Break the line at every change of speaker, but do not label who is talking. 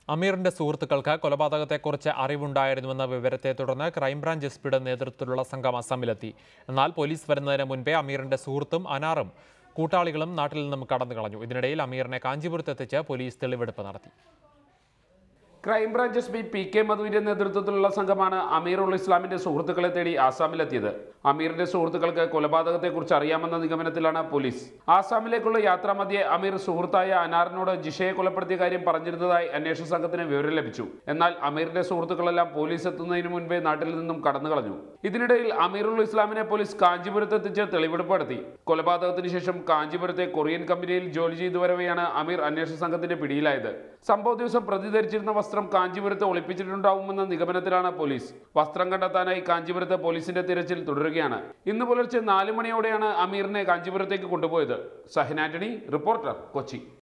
അമീറിന്റെ സുഹൃത്തുക്കൾക്ക് കൊലപാതകത്തെക്കുറിച്ച് അറിവുണ്ടായിരുന്നുവെന്ന വിവരത്തെ തുടർന്ന് ക്രൈംബ്രാഞ്ച് എസ് പിയുടെ നേതൃത്വത്തിലുള്ള സംഘം അസമിലെത്തി എന്നാൽ പോലീസ് വരുന്നതിന് മുൻപേ അമീറിന്റെ സുഹൃത്തും അനാറും കൂട്ടാളികളും നാട്ടിൽ നിന്നും കടന്നു കളഞ്ഞു ഇതിനിടയിൽ അമീറിനെ കാഞ്ചീപുരത്തെത്തിച്ച് പോലീസ് തെളിവെടുപ്പ് നടത്തി
crime branch S P P K മധുവിന്റെ നേതൃത്വത്തിലുള്ള സംഘമാണ് അമീറുൽ ഇസ്ലാമിന്റെ സുഹൃത്തുക്കളെ തേടി ആസാമിലെത്തിയത് അമീറിന്റെ സുഹൃത്തുക്കൾക്ക് കൊലപാതകത്തെക്കുറിച്ച് അറിയാമെന്ന നിഗമനത്തിലാണ് പോലീസ് ആസാമിലേക്കുള്ള യാത്രാമധ്യേ അമീർ സുഹൃത്തായ അനാറിനോട് ജിഷയെ കൊലപ്പെടുത്തിയ കാര്യം പറഞ്ഞിരുന്നതായി അന്വേഷണ സംഘത്തിന് വിവരം ലഭിച്ചു എന്നാൽ അമീറിന്റെ സുഹൃത്തുക്കളെല്ലാം പോലീസ് എത്തുന്നതിന് മുൻപേ നാട്ടിൽ നിന്നും കടന്നു കളഞ്ഞു ഇതിനിടയിൽ അമീറുൽ ഇസ്ലാമിനെ പോലീസ് കാഞ്ചീപുരത്ത് എത്തിച്ച് തെളിവെടുപ്പ് നടത്തി കൊലപാതകത്തിന് ശേഷം കാഞ്ചീപുരത്തെ കൊറിയൻ കമ്പനിയിൽ ജോലി ചെയ്തു വരവെയാണ് അമീർ അന്വേഷണ സംഘത്തിന്റെ പിടിയിലായത് സംഭവ ദിവസം പ്രതി ധരിച്ചിരുന്ന വസ്ത്രം കാഞ്ചീപുരത്ത് ഒളിപ്പിച്ചിട്ടുണ്ടാവുമെന്ന നിഗമനത്തിലാണ് പോലീസ് വസ്ത്രം കണ്ടെത്താനായി കാഞ്ചീപുരത്ത് പോലീസിന്റെ തിരച്ചിൽ തുടരുകയാണ് ഇന്ന് പുലർച്ചെ നാല് മണിയോടെയാണ് അമീറിനെ കാഞ്ചീപുരത്തേക്ക് കൊണ്ടുപോയത് സഹിൻ ആന്റണി റിപ്പോർട്ടർ കൊച്ചി